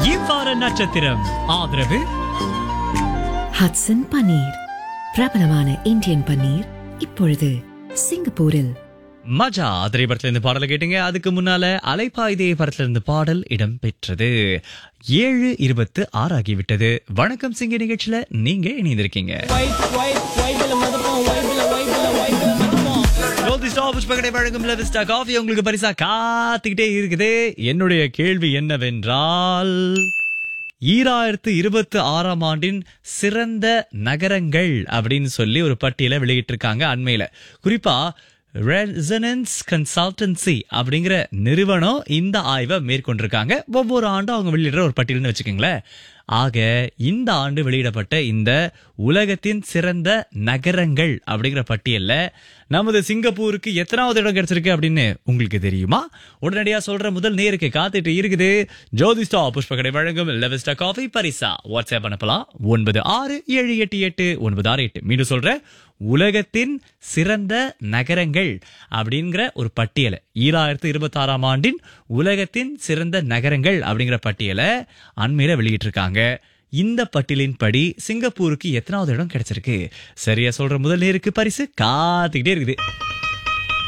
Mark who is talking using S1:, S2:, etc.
S1: இவ்வார நட்சத்திரம் ஆதரவு
S2: ஹட்சன் பன்னீர் பிரபலமான இந்தியன் பன்னீர் இப்பொழுது சிங்கப்பூரில்
S1: மஜா திரைப்படத்துல இருந்து பாடலை கேட்டீங்க அதுக்கு முன்னால அலைப்பாய்தே படத்துல இருந்து பாடல் இடம் பெற்றது ஏழு இருபத்து ஆறு ஆகிவிட்டது வணக்கம் சிங்க நிகழ்ச்சியில நீங்க இணைந்திருக்கீங்க ஜோதி ஸ்டாப் புஷ்பகடை வழங்கும் லெவிஸ்டா காஃபி உங்களுக்கு பரிசா காத்துக்கிட்டே இருக்குது என்னுடைய கேள்வி என்னவென்றால் ஈராயிரத்து இருபத்தி ஆறாம் ஆண்டின் சிறந்த நகரங்கள் அப்படின்னு சொல்லி ஒரு பட்டியலை வெளியிட்டிருக்காங்க அண்மையில குறிப்பா ரெசனன்ஸ் கன்சல்டன்சி அப்படிங்கிற நிறுவனம் இந்த ஆய்வை மேற்கொண்டிருக்காங்க ஒவ்வொரு ஆண்டும் அவங்க வெளியிடுற ஒரு பட்டியல்னு வச்சுக்கோங்களேன் ஆக இந்த ஆண்டு வெளியிடப்பட்ட இந்த உலகத்தின் சிறந்த நகரங்கள் அப்படிங்கிற பட்டியல்ல நமது சிங்கப்பூருக்கு எத்தனாவது இடம் கிடைச்சிருக்கு அப்படின்னு உங்களுக்கு தெரியுமா உடனடியா சொல்ற முதல் நேருக்கு காத்துட்டு இருக்குது ஜோதிஸ்டா புஷ்பகடை வழங்கும் லெவஸ்டா காஃபி பரிசா வாட்ஸ்அப் அனுப்பலாம் ஒன்பது ஆறு ஏழு எட்டு எட்டு ஒன்பது ஆறு எட்டு மீண்டும் சொல்றேன் உலகத்தின் சிறந்த நகரங்கள் அப்படிங்கிற ஒரு பட்டியலை ஈராயிரத்து இருபத்தி ஆறாம் ஆண்டின் உலகத்தின் சிறந்த நகரங்கள் அப்படிங்கிற பட்டியலை அண்மையில வெளியிட்டிருக்காங்க இந்த பட்டியலின் படி சிங்கப்பூருக்கு எத்தனாவது இடம் கிடைச்சிருக்கு சரியா சொல்ற முதல் நேருக்கு பரிசு காத்துக்கிட்டே இருக்குது